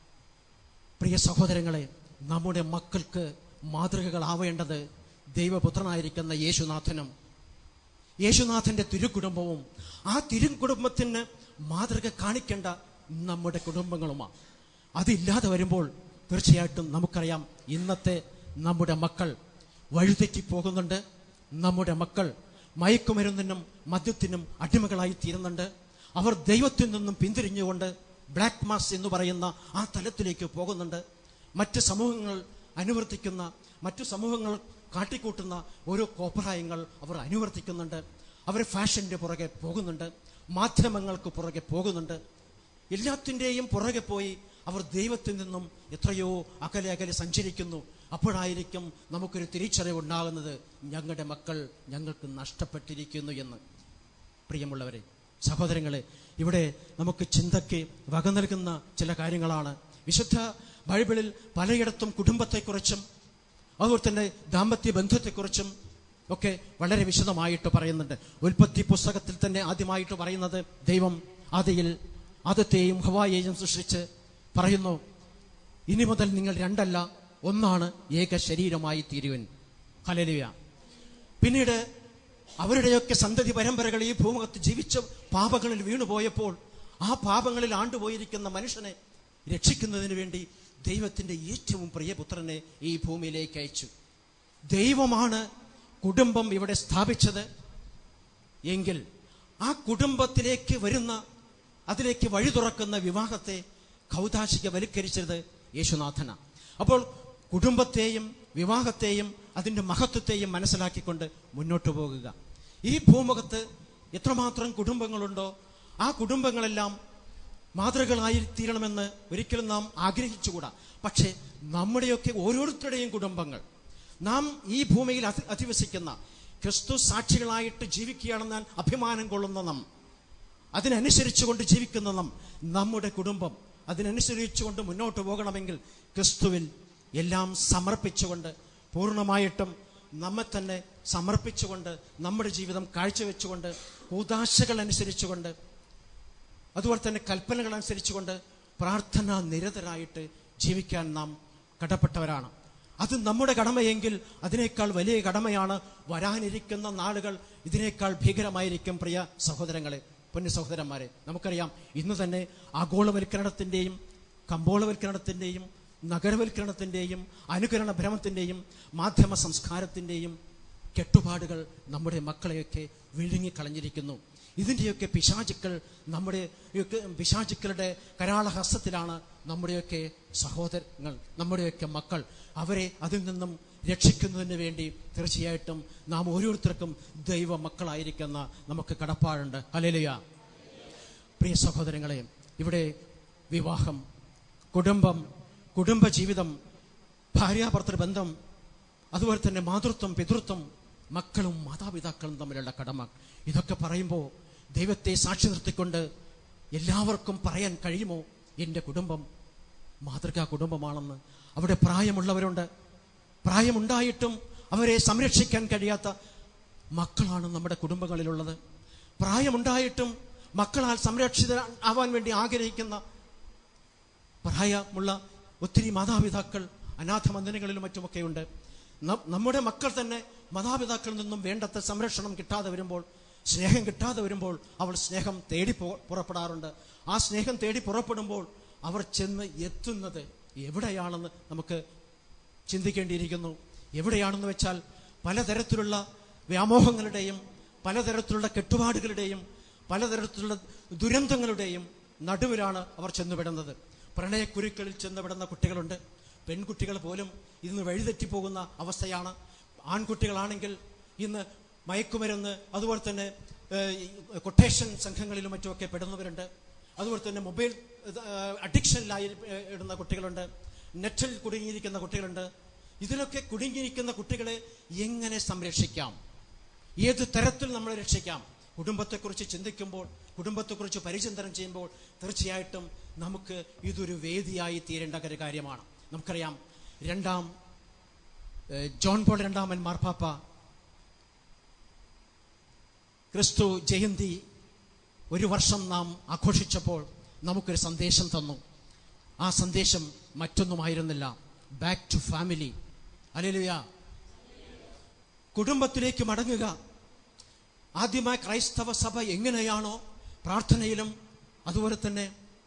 പ്രിയ സഹോദരങ്ങളെ നമ്മുടെ മക്കൾക്ക് മാതൃകകളാവേണ്ടത് ദൈവപുത്രനായിരിക്കുന്ന യേശുനാഥനും യേശുനാഥന്റെ തിരുക്കുടുംബവും ആ തിരുക്കുടുംബത്തിന് മാതൃക കാണിക്കേണ്ട നമ്മുടെ കുടുംബങ്ങളുമാണ് അതില്ലാതെ വരുമ്പോൾ തീർച്ചയായിട്ടും നമുക്കറിയാം ഇന്നത്തെ നമ്മുടെ മക്കൾ വഴിതെറ്റി പോകുന്നുണ്ട് നമ്മുടെ മക്കൾ മയക്കുമരുന്നിനും മദ്യത്തിനും അടിമകളായി തീരുന്നുണ്ട് അവർ ദൈവത്തിൽ നിന്നും പിന്തിരിഞ്ഞുകൊണ്ട് ബ്ലാക്ക് മാസ് എന്ന് പറയുന്ന ആ തലത്തിലേക്ക് പോകുന്നുണ്ട് മറ്റ് സമൂഹങ്ങൾ അനുവർത്തിക്കുന്ന മറ്റു സമൂഹങ്ങൾ കാട്ടിക്കൂട്ടുന്ന ഓരോ കോപ്രായങ്ങൾ അവർ അനുവർത്തിക്കുന്നുണ്ട് അവർ ഫാഷന്റെ പുറകെ പോകുന്നുണ്ട് മാധ്യമങ്ങൾക്ക് പുറകെ പോകുന്നുണ്ട് എല്ലാത്തിൻ്റെയും പുറകെ പോയി അവർ ദൈവത്തിൽ നിന്നും എത്രയോ അകലെ അകലെ സഞ്ചരിക്കുന്നു അപ്പോഴായിരിക്കും നമുക്കൊരു തിരിച്ചറിവ് ഉണ്ടാകുന്നത് ഞങ്ങളുടെ മക്കൾ ഞങ്ങൾക്ക് നഷ്ടപ്പെട്ടിരിക്കുന്നു എന്ന് പ്രിയമുള്ളവരെ സഹോദരങ്ങളെ ഇവിടെ നമുക്ക് ചിന്തയ്ക്ക് വക നൽകുന്ന ചില കാര്യങ്ങളാണ് വിശുദ്ധ ബൈബിളിൽ പലയിടത്തും കുടുംബത്തെക്കുറിച്ചും അതുപോലെ തന്നെ ദാമ്പത്യ ബന്ധത്തെക്കുറിച്ചും ഒക്കെ വളരെ വിശദമായിട്ട് പറയുന്നുണ്ട് ഉൽപ്പത്തി പുസ്തകത്തിൽ തന്നെ ആദ്യമായിട്ട് പറയുന്നത് ദൈവം ആദിയിൽ ആദത്തെയും ഹവായെയും സൃഷ്ടിച്ച് പറയുന്നു ഇനി മുതൽ നിങ്ങൾ രണ്ടല്ല ഒന്നാണ് ഏക ശരീരമായി തീരുവൻ ഹലലിയ പിന്നീട് അവരുടെയൊക്കെ സന്തതി പരമ്പരകൾ ഈ ഭൂമുഖത്ത് ജീവിച്ച പാപങ്ങളിൽ വീണുപോയപ്പോൾ ആ പാപങ്ങളിൽ ആണ്ടുപോയിരിക്കുന്ന മനുഷ്യനെ രക്ഷിക്കുന്നതിന് വേണ്ടി ദൈവത്തിന്റെ ഏറ്റവും പ്രിയപുത്രനെ ഈ ഭൂമിയിലേക്ക് അയച്ചു ദൈവമാണ് കുടുംബം ഇവിടെ സ്ഥാപിച്ചത് എങ്കിൽ ആ കുടുംബത്തിലേക്ക് വരുന്ന അതിലേക്ക് വഴി തുറക്കുന്ന വിവാഹത്തെ കൗതാശികവൽക്കരിച്ചത് യേശുനാഥന അപ്പോൾ കുടുംബത്തെയും വിവാഹത്തെയും അതിന്റെ മഹത്വത്തെയും മനസ്സിലാക്കിക്കൊണ്ട് മുന്നോട്ട് പോകുക ഈ ഭൂമുഖത്ത് എത്രമാത്രം കുടുംബങ്ങളുണ്ടോ ആ കുടുംബങ്ങളെല്ലാം മാതൃകളായി തീരണമെന്ന് ഒരിക്കലും നാം ആഗ്രഹിച്ചുകൂടാ പക്ഷേ നമ്മുടെയൊക്കെ ഓരോരുത്തരുടെയും കുടുംബങ്ങൾ നാം ഈ ഭൂമിയിൽ അധി- അധിവസിക്കുന്ന ക്രിസ്തു സാക്ഷികളായിട്ട് ജീവിക്കുകയാണെന്ന് ഞാൻ അഭിമാനം കൊള്ളുന്ന നാം അതിനനുസരിച്ചുകൊണ്ട് ജീവിക്കുന്ന നാം നമ്മുടെ കുടുംബം അതിനനുസരിച്ചുകൊണ്ട് മുന്നോട്ട് പോകണമെങ്കിൽ ക്രിസ്തുവിൽ എല്ലാം സമർപ്പിച്ചുകൊണ്ട് പൂർണ്ണമായിട്ടും നമ്മെ തന്നെ സമർപ്പിച്ചുകൊണ്ട് നമ്മുടെ ജീവിതം കാഴ്ചവെച്ചുകൊണ്ട് കൂതാശകൾ അനുസരിച്ചുകൊണ്ട് അതുപോലെ തന്നെ കൽപ്പനകൾ അനുസരിച്ചുകൊണ്ട് പ്രാർത്ഥന നിരതരായിട്ട് ജീവിക്കാൻ നാം കടപ്പെട്ടവരാണ് അത് നമ്മുടെ കടമയെങ്കിൽ അതിനേക്കാൾ വലിയ കടമയാണ് വരാനിരിക്കുന്ന നാളുകൾ ഇതിനേക്കാൾ ഭീകരമായിരിക്കും പ്രിയ സഹോദരങ്ങളെ പൊന്നു സഹോദരന്മാരെ നമുക്കറിയാം ഇന്ന് തന്നെ ആഗോളവൽക്കരണത്തിന്റെയും കമ്പോളവൽക്കരണത്തിന്റെയും നഗരവൽക്കരണത്തിന്റെയും അനുകരണ ഭ്രമത്തിന്റെയും മാധ്യമ സംസ്കാരത്തിന്റെയും കെട്ടുപാടുകൾ നമ്മുടെ മക്കളെയൊക്കെ വിഴുങ്ങിക്കളഞ്ഞിരിക്കുന്നു ഇതിൻ്റെയൊക്കെ പിശാചുക്കൾ നമ്മുടെ യൊക്കെ പിശാചുക്കളുടെ കരാളഹസ്തത്തിലാണ് നമ്മുടെയൊക്കെ സഹോദരങ്ങൾ നമ്മുടെയൊക്കെ മക്കൾ അവരെ അതിൽ നിന്നും രക്ഷിക്കുന്നതിന് വേണ്ടി തീർച്ചയായിട്ടും നാം ഓരോരുത്തർക്കും ദൈവ മക്കളായിരിക്കുന്ന നമുക്ക് കടപ്പാടുണ്ട് അലേലുയ പ്രിയ സഹോദരങ്ങളെ ഇവിടെ വിവാഹം കുടുംബം കുടുംബജീവിതം ഭാര്യാഭർത്തൃ ബന്ധം അതുപോലെ തന്നെ മാതൃത്വം പിതൃത്വം മക്കളും മാതാപിതാക്കളും തമ്മിലുള്ള കടമ ഇതൊക്കെ പറയുമ്പോൾ ദൈവത്തെ സാക്ഷി നിർത്തിക്കൊണ്ട് എല്ലാവർക്കും പറയാൻ കഴിയുമോ എൻ്റെ കുടുംബം മാതൃകാ കുടുംബമാണെന്ന് അവിടെ പ്രായമുള്ളവരുണ്ട് പ്രായമുണ്ടായിട്ടും അവരെ സംരക്ഷിക്കാൻ കഴിയാത്ത മക്കളാണ് നമ്മുടെ കുടുംബങ്ങളിലുള്ളത് പ്രായമുണ്ടായിട്ടും മക്കളാൽ സംരക്ഷിത ആവാൻ വേണ്ടി ആഗ്രഹിക്കുന്ന പ്രായമുള്ള ഒത്തിരി മാതാപിതാക്കൾ അനാഥ മന്ദിരങ്ങളിലും മറ്റുമൊക്കെയുണ്ട് ന- നമ്മുടെ മക്കൾ തന്നെ മാതാപിതാക്കളിൽ നിന്നും വേണ്ടത്ര സംരക്ഷണം കിട്ടാതെ വരുമ്പോൾ സ്നേഹം കിട്ടാതെ വരുമ്പോൾ അവൾ സ്നേഹം തേടി പോ- പുറപ്പെടാറുണ്ട് ആ സ്നേഹം തേടി പുറപ്പെടുമ്പോൾ അവർ ചെന്ന് എത്തുന്നത് എവിടെയാണെന്ന് നമുക്ക് ചിന്തിക്കേണ്ടിയിരിക്കുന്നു എവിടെയാണെന്ന് വെച്ചാൽ പലതരത്തിലുള്ള വ്യാമോഹങ്ങളുടെയും പലതരത്തിലുള്ള കെട്ടുപാടുകളുടെയും പലതരത്തിലുള്ള ദുരന്തങ്ങളുടെയും നടുവിലാണ് അവർ ചെന്നുവിടുന്നത് പ്രണയക്കുരുക്കളിൽ ചെന്നുവിടുന്ന കുട്ടികളുണ്ട് പെൺകുട്ടികൾ പോലും ഇന്ന് വഴിതെറ്റിപ്പോകുന്ന അവസ്ഥയാണ് ആൺകുട്ടികളാണെങ്കിൽ ഇന്ന് മയക്കുമരുന്ന് അതുപോലെ തന്നെ ഏഹ്, ഈ കൊട്ടേഷൻ സംഘങ്ങളിലും മറ്റുമൊക്കെ പെടുന്നവരുണ്ട് അതുപോലെ തന്നെ മൊബൈൽ അഡിക്ഷനിലായി ഏഹ്, ഇടുന്ന കുട്ടികളുണ്ട് നെറ്റിൽ കുടുങ്ങിയിരിക്കുന്ന കുട്ടികളുണ്ട് ഇതിലൊക്കെ കുടുങ്ങിയിരിക്കുന്ന കുട്ടികളെ എങ്ങനെ സംരക്ഷിക്കാം ഏത് തരത്തിൽ നമ്മൾ രക്ഷിക്കാം കുടുംബത്തെക്കുറിച്ച് ചിന്തിക്കുമ്പോൾ കുടുംബത്തെക്കുറിച്ച് പരിചിന്തനം ചെയ്യുമ്പോൾ തീർച്ചയായിട്ടും നമുക്ക് ഇതൊരു വേദിയായി തീരേണ്ട ഒരു കാര്യമാണ് നമുക്കറിയാം രണ്ടാം ഏഹ്, ജോൺ പോൾ രണ്ടാമൻ മാർപ്പാപ്പ ക്രിസ്തു ജയന്തി ഒരു വർഷം നാം ആഘോഷിച്ചപ്പോൾ നമുക്കൊരു സന്ദേശം തന്നു ആ സന്ദേശം മറ്റൊന്നുമായിരുന്നില്ല ബാക്ക് ടു ഫാമിലി അല്ലേലുയ കുടുംബത്തിലേക്ക് മടങ്ങുക ആദ്യമായി ക്രൈസ്തവ സഭ എങ്ങനെയാണോ പ്രാർത്ഥനയിലും അതുപോലെ തന്നെ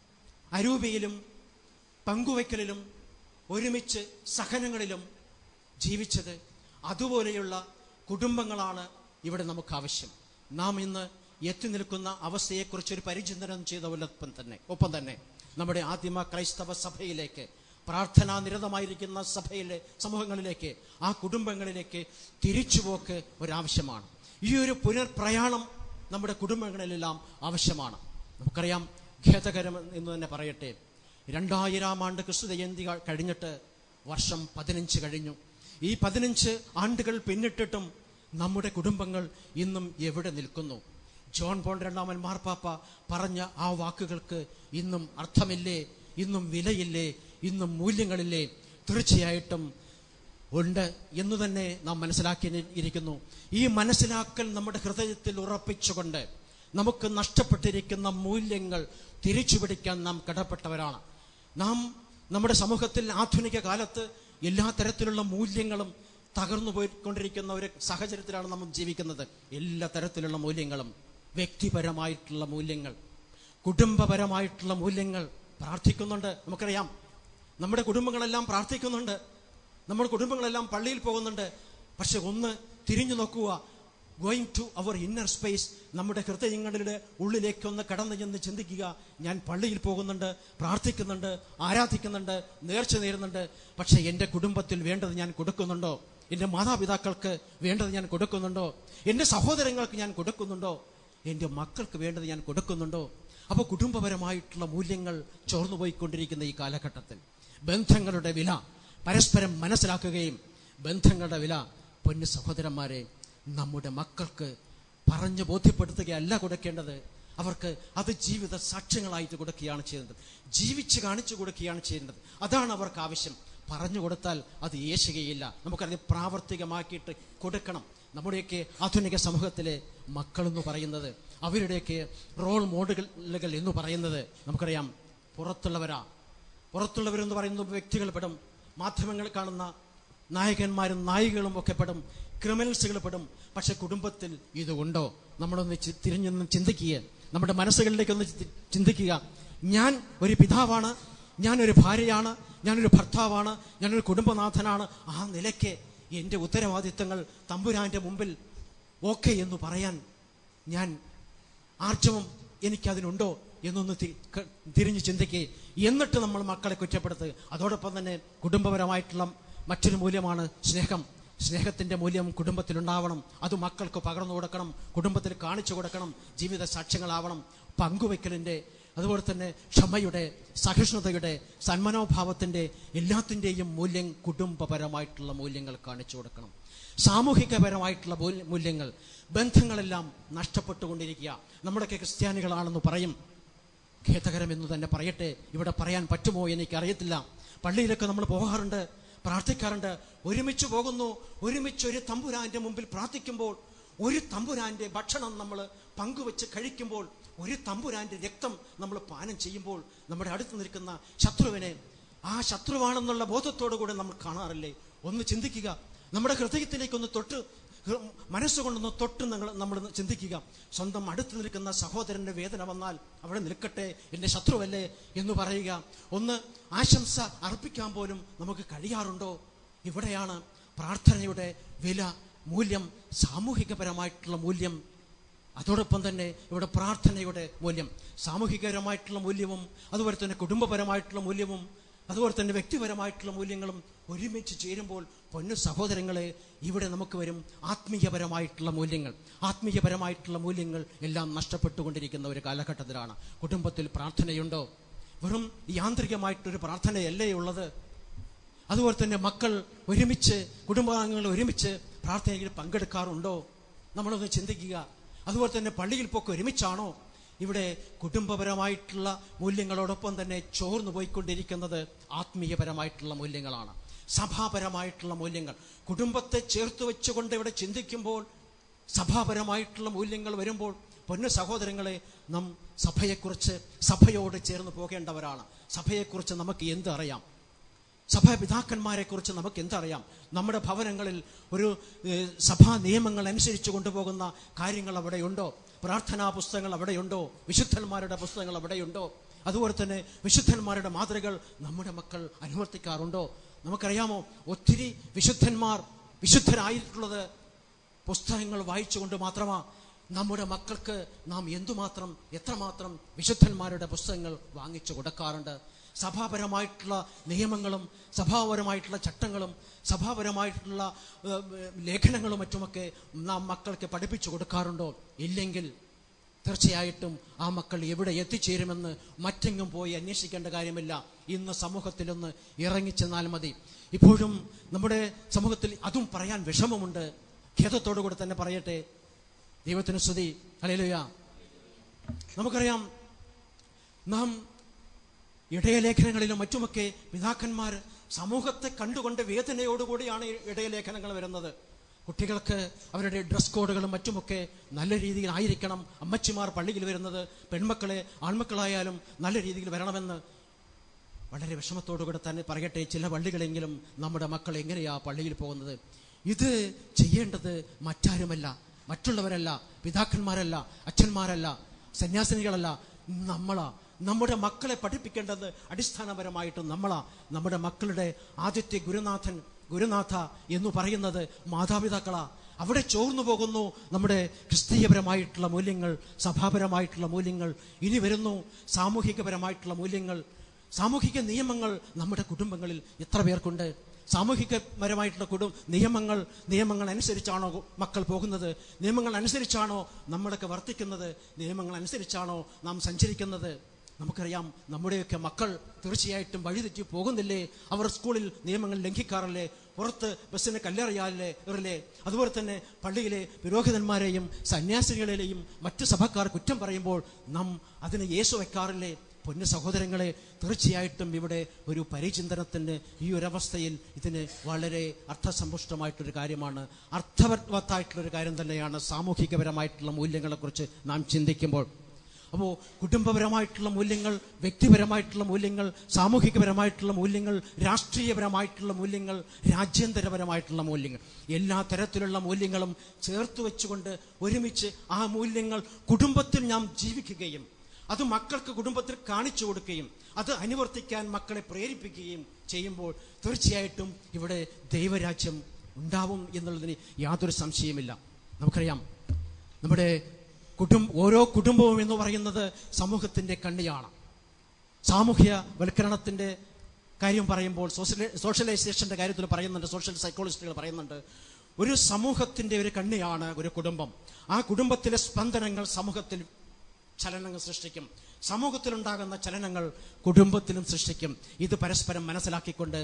അരൂപയിലും പങ്കുവയ്ക്കലിലും ഒരുമിച്ച് സഹനങ്ങളിലും ജീവിച്ചത് അതുപോലെയുള്ള കുടുംബങ്ങളാണ് ഇവിടെ നമുക്ക് ആവശ്യം നാം ഇന്ന് എത്തി നിൽക്കുന്ന അവസ്ഥയെക്കുറിച്ച് ഒരു പരിചിന്തനം ചെയ്തവരൊപ്പം തന്നെ ഒപ്പം തന്നെ നമ്മുടെ ആദിമ ക്രൈസ്തവ സഭയിലേക്ക് പ്രാർത്ഥനാ നിരതമായിരിക്കുന്ന സഭയിലെ സമൂഹങ്ങളിലേക്ക് ആ കുടുംബങ്ങളിലേക്ക് തിരിച്ചുപോക്ക് ഒരാവശ്യമാണ് ഈ ഒരു പുനർപ്രയാണം നമ്മുടെ കുടുംബങ്ങളിലെല്ലാം ആവശ്യമാണ് നമുക്കറിയാം ഖേദകരം എന്ന് തന്നെ പറയട്ടെ രണ്ടായിരം ആണ്ട് ക്രിസ്തു ജയന്തി ക- കഴിഞ്ഞിട്ട് വർഷം പതിനഞ്ച് കഴിഞ്ഞു ഈ പതിനഞ്ച് ആണ്ടുകൾ പിന്നിട്ടിട്ടും നമ്മുടെ കുടുംബങ്ങൾ ഇന്നും എവിടെ നിൽക്കുന്നു ജോൺ പോൾ രണ്ടാമൻ മാർപ്പാപ്പ പറഞ്ഞ ആ വാക്കുകൾക്ക് ഇന്നും അർത്ഥമില്ലേ ഇന്നും വിലയില്ലേ ഇന്നും മൂല്യങ്ങളില്ലേ തീർച്ചയായിട്ടും ഉണ്ട് എന്ന് തന്നെ നാം മനസ്സിലാക്കി ഇരിക്കുന്നു ഈ മനസ്സിലാക്കൽ നമ്മുടെ ഹൃദയത്തിൽ ഉറപ്പിച്ചുകൊണ്ട് നമുക്ക് നഷ്ടപ്പെട്ടിരിക്കുന്ന മൂല്യങ്ങൾ തിരിച്ചു പിടിക്കാൻ നാം കടപ്പെട്ടവരാണ് നാം നമ്മുടെ സമൂഹത്തിൽ ആധുനിക കാലത്ത് എല്ലാ തരത്തിലുള്ള മൂല്യങ്ങളും തകർന്നു പോയിക്കൊണ്ടിരിക്കുന്ന ഒരു സാഹചര്യത്തിലാണ് നമ്മൾ ജീവിക്കുന്നത് എല്ലാ തരത്തിലുള്ള മൂല്യങ്ങളും വ്യക്തിപരമായിട്ടുള്ള മൂല്യങ്ങൾ കുടുംബപരമായിട്ടുള്ള മൂല്യങ്ങൾ പ്രാർത്ഥിക്കുന്നുണ്ട് നമുക്കറിയാം നമ്മുടെ കുടുംബങ്ങളെല്ലാം പ്രാർത്ഥിക്കുന്നുണ്ട് നമ്മുടെ കുടുംബങ്ങളെല്ലാം പള്ളിയിൽ പോകുന്നുണ്ട് പക്ഷെ ഒന്ന് തിരിഞ്ഞു നോക്കുക going to our inner space നമ്മുടെ ഹൃദയങ്ങളുടെ ഉള്ളിലേക്ക് ഒന്ന് കടന്നു ചെന്ന് ചിന്തിക്കുക ഞാൻ പള്ളിയിൽ പോകുന്നുണ്ട് പ്രാർത്ഥിക്കുന്നുണ്ട് ആരാധിക്കുന്നുണ്ട് നേർച്ച നേരുന്നുണ്ട് പക്ഷെ എൻ്റെ കുടുംബത്തിൽ വേണ്ടത് ഞാൻ കൊടുക്കുന്നുണ്ടോ എൻ്റെ മാതാപിതാക്കൾക്ക് വേണ്ടത് ഞാൻ കൊടുക്കുന്നുണ്ടോ എൻ്റെ സഹോദരങ്ങൾക്ക് ഞാൻ കൊടുക്കുന്നുണ്ടോ എൻ്റെ മക്കൾക്ക് വേണ്ടത് ഞാൻ കൊടുക്കുന്നുണ്ടോ അപ്പോൾ കുടുംബപരമായിട്ടുള്ള മൂല്യങ്ങൾ ചോർന്നു പോയിക്കൊണ്ടിരിക്കുന്ന ഈ കാലഘട്ടത്തിൽ ബന്ധങ്ങളുടെ വില പരസ്പരം മനസ്സിലാക്കുകയും ബന്ധങ്ങളുടെ വില പൊന്നു സഹോദരന്മാരെ നമ്മുടെ മക്കൾക്ക് പറഞ്ഞു ബോധ്യപ്പെടുത്തുകയല്ല കൊടുക്കേണ്ടത് അവർക്ക് അത് ജീവിത സാക്ഷ്യങ്ങളായിട്ട് കൊടുക്കുകയാണ് ചെയ്യുന്നത് ജീവിച്ച് കാണിച്ചു കൊടുക്കുകയാണ് ചെയ്യുന്നത് അതാണ് അവർക്ക് ആവശ്യം പറഞ്ഞു കൊടുത്താൽ അത് യേശുകയില്ല നമുക്കറിയാം പ്രാവർത്തികമാക്കിയിട്ട് കൊടുക്കണം നമ്മുടെയൊക്കെ ആധുനിക സമൂഹത്തിലെ മക്കളെന്ന് പറയുന്നത് അവരുടെയൊക്കെ റോൾ മോഡലുകൾ എന്ന് പറയുന്നത് നമുക്കറിയാം പുറത്തുള്ളവരാ പുറത്തുള്ളവരെന്ന് പറയുന്ന വ്യക്തികൾ പെടും മാധ്യമങ്ങൾ കാണുന്ന നായകന്മാരും നായികകളും ഒക്കെ പെടും ക്രിമിനൽസുകൾ പെടും പക്ഷെ കുടുംബത്തിൽ ഇത് ഉണ്ടോ നമ്മളൊന്ന് ചി- തിരിഞ്ഞൊന്ന് ചിന്തിക്കുക നമ്മുടെ മനസ്സുകളിലേക്കൊന്ന് ചി- ചിന്തിക്കുക ഞാൻ ഒരു പിതാവാണ് ഞാനൊരു ഭാര്യയാണ് ഞാനൊരു ഭർത്താവാണ് ഞാനൊരു കുടുംബനാഥനാണ് ആ നിലയ്ക്ക് എൻ്റെ ഉത്തരവാദിത്തങ്ങൾ തമ്പുരാന്റെ മുമ്പിൽ ഓക്കെ എന്ന് പറയാൻ ഞാൻ ആർജവം എനിക്കതിനുണ്ടോ എന്നൊന്ന് തി- ക- തിരിഞ്ഞ് ചിന്തിക്കുക എന്നിട്ട് നമ്മൾ മക്കളെ കുറ്റപ്പെടുത്തുക അതോടൊപ്പം തന്നെ കുടുംബപരമായിട്ടുള്ള മറ്റൊരു മൂല്യമാണ് സ്നേഹം സ്നേഹത്തിന്റെ മൂല്യം കുടുംബത്തിലുണ്ടാവണം അത് മക്കൾക്ക് പകർന്നു കൊടുക്കണം കുടുംബത്തിൽ കാണിച്ചു കൊടുക്കണം ജീവിത സാക്ഷ്യങ്ങളാവണം പങ്കുവെക്കലിന്റെ അതുപോലെ തന്നെ ക്ഷമയുടെ സഹിഷ്ണുതയുടെ സന്മനോഭാവത്തിന്റെ എല്ലാത്തിൻ്റെയും മൂല്യം കുടുംബപരമായിട്ടുള്ള മൂല്യങ്ങൾ കാണിച്ചു കൊടുക്കണം സാമൂഹികപരമായിട്ടുള്ള മൂല്യ- മൂല്യങ്ങൾ ബന്ധങ്ങളെല്ലാം നഷ്ടപ്പെട്ടുകൊണ്ടിരിക്കുക നമ്മുടെയൊക്കെ ക്രിസ്ത്യാനികളാണെന്ന് പറയും ഖേദകരം എന്ന് തന്നെ പറയട്ടെ ഇവിടെ പറയാൻ പറ്റുമോ എനിക്കറിയത്തില്ല പള്ളിയിലൊക്കെ നമ്മൾ പോകാറുണ്ട് പ്രാർത്ഥിക്കാറുണ്ട് ഒരുമിച്ച് പോകുന്നു ഒരുമിച്ച് ഒരു തമ്പുരാന്റെ മുമ്പിൽ പ്രാർത്ഥിക്കുമ്പോൾ ഒരു തമ്പുരാന്റെ ഭക്ഷണം നമ്മൾ പങ്കുവെച്ച് കഴിക്കുമ്പോൾ ഒരു തമ്പുരാന്റെ രക്തം നമ്മൾ പാനം ചെയ്യുമ്പോൾ നമ്മുടെ അടുത്ത് നിൽക്കുന്ന ശത്രുവിനെ ആ ശത്രുവാണെന്നുള്ള ബോധത്തോടു കൂടെ നമ്മൾ കാണാറില്ലേ ഒന്ന് ചിന്തിക്കുക നമ്മുടെ ഹൃദയത്തിലേക്ക് ഒന്ന് തൊട്ട് ഹൃ- മനസ്സുകൊണ്ടൊന്ന് തൊട്ട് നിങ്ങൾ നമ്മൾ ചിന്തിക്കുക സ്വന്തം അടുത്ത് നിൽക്കുന്ന സഹോദരന്റെ വേദന വന്നാൽ അവിടെ നിൽക്കട്ടെ എൻ്റെ ശത്രുവല്ലേ എന്ന് പറയുക ഒന്ന് ആശംസ അർപ്പിക്കാൻ പോലും നമുക്ക് കഴിയാറുണ്ടോ ഇവിടെയാണ് പ്രാർത്ഥനയുടെ വില മൂല്യം സാമൂഹികപരമായിട്ടുള്ള മൂല്യം അതോടൊപ്പം തന്നെ ഇവിടെ പ്രാർത്ഥനയുടെ മൂല്യം സാമൂഹികപരമായിട്ടുള്ള മൂല്യവും അതുപോലെ തന്നെ കുടുംബപരമായിട്ടുള്ള മൂല്യവും അതുപോലെ തന്നെ വ്യക്തിപരമായിട്ടുള്ള മൂല്യങ്ങളും ഒരുമിച്ച് ചേരുമ്പോൾ പൊന്നു സഹോദരങ്ങളെ ഇവിടെ നമുക്ക് വരും ആത്മീയപരമായിട്ടുള്ള മൂല്യങ്ങൾ ആത്മീയപരമായിട്ടുള്ള മൂല്യങ്ങൾ എല്ലാം നഷ്ടപ്പെട്ടുകൊണ്ടിരിക്കുന്ന ഒരു കാലഘട്ടത്തിലാണ് കുടുംബത്തിൽ പ്രാർത്ഥനയുണ്ടോ വെറും യാന്ത്രികമായിട്ടൊരു പ്രാർത്ഥനയല്ലേ ഉള്ളത് അതുപോലെ തന്നെ മക്കൾ ഒരുമിച്ച് കുടുംബാംഗങ്ങൾ ഒരുമിച്ച് പ്രാർത്ഥനയിൽ പങ്കെടുക്കാറുണ്ടോ നമ്മളൊന്ന് ചിന്തിക്കുക അതുപോലെ തന്നെ പള്ളിയിൽ പോക്ക് ഒരുമിച്ചാണോ ഇവിടെ കുടുംബപരമായിട്ടുള്ള മൂല്യങ്ങളോടൊപ്പം തന്നെ ചോർന്നു പോയിക്കൊണ്ടിരിക്കുന്നത് ആത്മീയപരമായിട്ടുള്ള മൂല്യങ്ങളാണ് സഭാപരമായിട്ടുള്ള മൂല്യങ്ങൾ കുടുംബത്തെ ചേർത്ത് വെച്ചുകൊണ്ട് ഇവിടെ ചിന്തിക്കുമ്പോൾ സഭാപരമായിട്ടുള്ള മൂല്യങ്ങൾ വരുമ്പോൾ പൊന്നു സഹോദരങ്ങളെ നാം സഭയെക്കുറിച്ച് സഭയോട് ചേർന്ന് പോകേണ്ടവരാണ് സഭയെക്കുറിച്ച് നമുക്ക് എന്ത് അറിയാം സഭാപിതാക്കന്മാരെ കുറിച്ച് നമുക്ക് എന്തറിയാം നമ്മുടെ ഭവനങ്ങളിൽ ഒരു ഏഹ്, സഭാ നിയമങ്ങൾ അനുസരിച്ച് കൊണ്ടുപോകുന്ന കാര്യങ്ങൾ അവിടെയുണ്ടോ പ്രാർത്ഥനാ പുസ്തകങ്ങൾ അവിടെയുണ്ടോ വിശുദ്ധന്മാരുടെ പുസ്തകങ്ങൾ അവിടെയുണ്ടോ അതുപോലെ തന്നെ വിശുദ്ധന്മാരുടെ മാതൃകൾ നമ്മുടെ മക്കൾ അനുവർത്തിക്കാറുണ്ടോ നമുക്കറിയാമോ ഒത്തിരി വിശുദ്ധന്മാർ വിശുദ്ധരായിട്ടുള്ളത് പുസ്തകങ്ങൾ വായിച്ചുകൊണ്ട് മാത്രമാ നമ്മുടെ മക്കൾക്ക് നാം എന്തുമാത്രം എത്രമാത്രം വിശുദ്ധന്മാരുടെ പുസ്തകങ്ങൾ വാങ്ങിച്ചു കൊടുക്കാറുണ്ട് സഭാപരമായിട്ടുള്ള നിയമങ്ങളും സഭാപരമായിട്ടുള്ള ചട്ടങ്ങളും സഭാപരമായിട്ടുള്ള ഏഹ്, ലേഖനങ്ങളും മറ്റുമൊക്കെ നാം മക്കൾക്ക് പഠിപ്പിച്ചു കൊടുക്കാറുണ്ടോ ഇല്ലെങ്കിൽ തീർച്ചയായിട്ടും ആ മക്കൾ എവിടെ എത്തിച്ചേരുമെന്ന് മറ്റെങ്ങും പോയി അന്വേഷിക്കേണ്ട കാര്യമില്ല ഇന്ന് സമൂഹത്തിലൊന്ന് ഇറങ്ങിച്ചെന്നാൽ മതി ഇപ്പോഴും നമ്മുടെ സമൂഹത്തിൽ അതും പറയാൻ വിഷമമുണ്ട് ഖേദത്തോടു കൂടെ തന്നെ പറയട്ടെ ദൈവത്തിന് സ്തുതി അലലുയ നമുക്കറിയാം നാം ഇടയലേഖനങ്ങളിലും മറ്റുമൊക്കെ പിതാക്കന്മാർ സമൂഹത്തെ കണ്ടുകൊണ്ട് വേദനയോടുകൂടിയാണ് ഈ ഇടയലേഖനങ്ങൾ വരുന്നത് കുട്ടികൾക്ക് അവരുടെ ഡ്രസ് കോഡുകളും മറ്റുമൊക്കെ നല്ല രീതിയിൽ ആയിരിക്കണം അമ്മച്ചിമാർ പള്ളിയിൽ വരുന്നത് പെൺമക്കളെ ആൺമക്കളായാലും നല്ല രീതിയിൽ വരണമെന്ന് വളരെ വിഷമത്തോടുകൂടെ തന്നെ പറയട്ടെ ചില പള്ളികളെങ്കിലും നമ്മുടെ മക്കൾ എങ്ങനെയാ പള്ളിയിൽ പോകുന്നത് ഇത് ചെയ്യേണ്ടത് മറ്റാരുമല്ല മറ്റുള്ളവരല്ല പിതാക്കന്മാരല്ല അച്ഛന്മാരല്ല സന്യാസിനികളല്ല നമ്മളാ നമ്മുടെ മക്കളെ പഠിപ്പിക്കേണ്ടത് അടിസ്ഥാനപരമായിട്ട് നമ്മളാ നമ്മുടെ മക്കളുടെ ആദ്യത്തെ ഗുരുനാഥൻ ഗുരുനാഥ എന്ന് പറയുന്നത് മാതാപിതാക്കളാ അവിടെ ചോർന്നു പോകുന്നു നമ്മുടെ ക്രിസ്തീയപരമായിട്ടുള്ള മൂല്യങ്ങൾ സഭാപരമായിട്ടുള്ള മൂല്യങ്ങൾ ഇനി വരുന്നു സാമൂഹികപരമായിട്ടുള്ള മൂല്യങ്ങൾ സാമൂഹിക നിയമങ്ങൾ നമ്മുടെ കുടുംബങ്ങളിൽ എത്ര പേർക്കുണ്ട് സാമൂഹികപരമായിട്ടുള്ള കുടും നിയമങ്ങൾ നിയമങ്ങൾ അനുസരിച്ചാണോ മക്കൾ പോകുന്നത് നിയമങ്ങൾ അനുസരിച്ചാണോ നമ്മളൊക്കെ വർത്തിക്കുന്നത് നിയമങ്ങൾ അനുസരിച്ചാണോ നാം സഞ്ചരിക്കുന്നത് നമുക്കറിയാം നമ്മുടെയൊക്കെ മക്കൾ തീർച്ചയായിട്ടും വഴിതെറ്റി പോകുന്നില്ലേ അവർ സ്കൂളിൽ നിയമങ്ങൾ ലംഘിക്കാറില്ലേ പുറത്ത് ബസ്സിന് കല്ലെറിയാറില്ലേ എറില്ലേ അതുപോലെ തന്നെ പള്ളിയിലെ പുരോഹിതന്മാരെയും സന്യാസികളെയും മറ്റു സഭക്കാർ കുറ്റം പറയുമ്പോൾ നാം അതിന് യേശു വെക്കാറില്ലേ പൊന്നു സഹോദരങ്ങളെ തീർച്ചയായിട്ടും ഇവിടെ ഒരു പരിചിന്തനത്തിന് ഈ ഒരു അവസ്ഥയിൽ ഇതിന് വളരെ അർത്ഥസമ്പുഷ്ടമായിട്ടൊരു കാര്യമാണ് അർത്ഥവത്തായിട്ടുള്ളൊരു കാര്യം തന്നെയാണ് സാമൂഹികപരമായിട്ടുള്ള മൂല്യങ്ങളെക്കുറിച്ച് നാം ചിന്തിക്കുമ്പോൾ അപ്പോൾ കുടുംബപരമായിട്ടുള്ള മൂല്യങ്ങൾ വ്യക്തിപരമായിട്ടുള്ള മൂല്യങ്ങൾ സാമൂഹികപരമായിട്ടുള്ള മൂല്യങ്ങൾ രാഷ്ട്രീയപരമായിട്ടുള്ള മൂല്യങ്ങൾ രാജ്യാന്തരപരമായിട്ടുള്ള മൂല്യങ്ങൾ എല്ലാ തരത്തിലുള്ള മൂല്യങ്ങളും ചേർത്ത് വെച്ചുകൊണ്ട് ഒരുമിച്ച് ആ മൂല്യങ്ങൾ കുടുംബത്തിൽ നാം ജീവിക്കുകയും അത് മക്കൾക്ക് കുടുംബത്തിൽ കാണിച്ചു കൊടുക്കുകയും അത് അനുവർത്തിക്കാൻ മക്കളെ പ്രേരിപ്പിക്കുകയും ചെയ്യുമ്പോൾ തീർച്ചയായിട്ടും ഇവിടെ ദൈവരാജ്യം ഉണ്ടാവും എന്നുള്ളതിന് യാതൊരു സംശയമില്ല നമുക്കറിയാം നമ്മുടെ കുടുംബ ഓരോ കുടുംബവും എന്ന് പറയുന്നത് സമൂഹത്തിന്റെ കണ്ണിയാണ് സാമൂഹ്യ വൽക്കരണത്തിന്റെ കാര്യം പറയുമ്പോൾ സോഷ്യലൈ സോഷ്യലൈസേഷന്റെ കാര്യത്തിൽ പറയുന്നുണ്ട് സോഷ്യൽ സൈക്കോളജിസ്റ്റുകൾ പറയുന്നുണ്ട് ഒരു സമൂഹത്തിന്റെ ഒരു കണ്ണിയാണ് ഒരു കുടുംബം ആ കുടുംബത്തിലെ സ്പന്ദനങ്ങൾ സമൂഹത്തിൽ ചലനങ്ങൾ സൃഷ്ടിക്കും സമൂഹത്തിലുണ്ടാകുന്ന ചലനങ്ങൾ കുടുംബത്തിലും സൃഷ്ടിക്കും ഇത് പരസ്പരം മനസ്സിലാക്കിക്കൊണ്ട്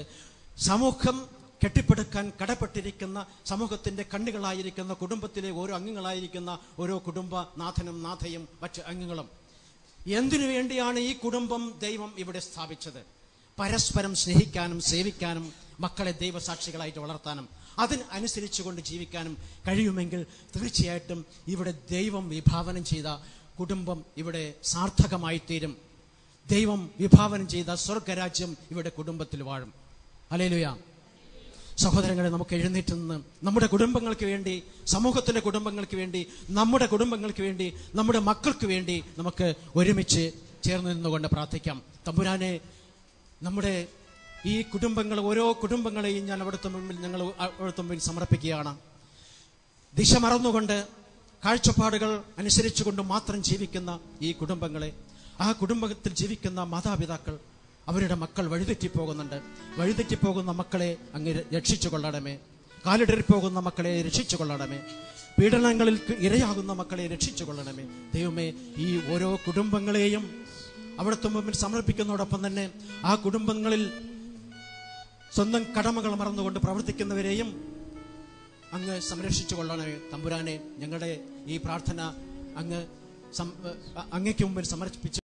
സമൂഹം കെട്ടിപ്പടുക്കാൻ കടപ്പെട്ടിരിക്കുന്ന സമൂഹത്തിന്റെ കണ്ണുകളായിരിക്കുന്ന കുടുംബത്തിലെ ഓരോ അംഗങ്ങളായിരിക്കുന്ന ഓരോ കുടുംബ നാഥനും നാഥയും മറ്റ് അംഗങ്ങളും എന്തിനു വേണ്ടിയാണ് ഈ കുടുംബം ദൈവം ഇവിടെ സ്ഥാപിച്ചത് പരസ്പരം സ്നേഹിക്കാനും സേവിക്കാനും മക്കളെ ദൈവസാക്ഷികളായിട്ട് വളർത്താനും അതിന് അനുസരിച്ചുകൊണ്ട് ജീവിക്കാനും കഴിയുമെങ്കിൽ തീർച്ചയായിട്ടും ഇവിടെ ദൈവം വിഭാവനം ചെയ്ത കുടുംബം ഇവിടെ സാർത്ഥകമായി തീരും ദൈവം വിഭാവനം ചെയ്ത സ്വർഗരാജ്യം ഇവിടെ കുടുംബത്തിൽ വാഴും അലേലുയാ സഹോദരങ്ങളെ നമുക്ക് എഴുന്നേറ്റ് നിന്ന് നമ്മുടെ കുടുംബങ്ങൾക്ക് വേണ്ടി സമൂഹത്തിന്റെ കുടുംബങ്ങൾക്ക് വേണ്ടി നമ്മുടെ കുടുംബങ്ങൾക്ക് വേണ്ടി നമ്മുടെ മക്കൾക്ക് വേണ്ടി നമുക്ക് ഒരുമിച്ച് ചേർന്ന് നിന്നുകൊണ്ട് പ്രാർത്ഥിക്കാം തമ്പുരാനെ നമ്മുടെ ഈ കുടുംബങ്ങൾ ഓരോ കുടുംബങ്ങളെയും ഞാൻ അവിടുത്തെ മുമ്പിൽ ഞങ്ങൾ അവിടുത്തെ മുമ്പിൽ സമർപ്പിക്കുകയാണ് ദിശ മറന്നുകൊണ്ട് കാഴ്ചപ്പാടുകൾ അനുസരിച്ചുകൊണ്ട് മാത്രം ജീവിക്കുന്ന ഈ കുടുംബങ്ങളെ ആ കുടുംബത്തിൽ ജീവിക്കുന്ന മാതാപിതാക്കൾ അവരുടെ മക്കൾ വഴിതെറ്റിപ്പോകുന്നുണ്ട് വഴിതെറ്റിപ്പോകുന്ന മക്കളെ അങ്ങ് രക്ഷിച്ചു കൊള്ളണമേ കാലിടറി പോകുന്ന മക്കളെ രക്ഷിച്ചു കൊള്ളണമേ പീഡനങ്ങളിൽ ഇരയാകുന്ന മക്കളെ രക്ഷിച്ചു കൊള്ളണമേ ദൈവമേ ഈ ഓരോ കുടുംബങ്ങളെയും അവിടുത്തെ മുമ്പിൽ സമർപ്പിക്കുന്നതോടൊപ്പം തന്നെ ആ കുടുംബങ്ങളിൽ സ്വന്തം കടമകൾ മറന്നുകൊണ്ട് പ്രവർത്തിക്കുന്നവരെയും അങ്ങ് സംരക്ഷിച്ചു കൊള്ളണമേ തമ്പുരാനെ ഞങ്ങളുടെ ഈ പ്രാർത്ഥന അങ്ങ് സം- അങ്ങയ്ക്ക് മുമ്പിൽ സമർപ്പിച്ച്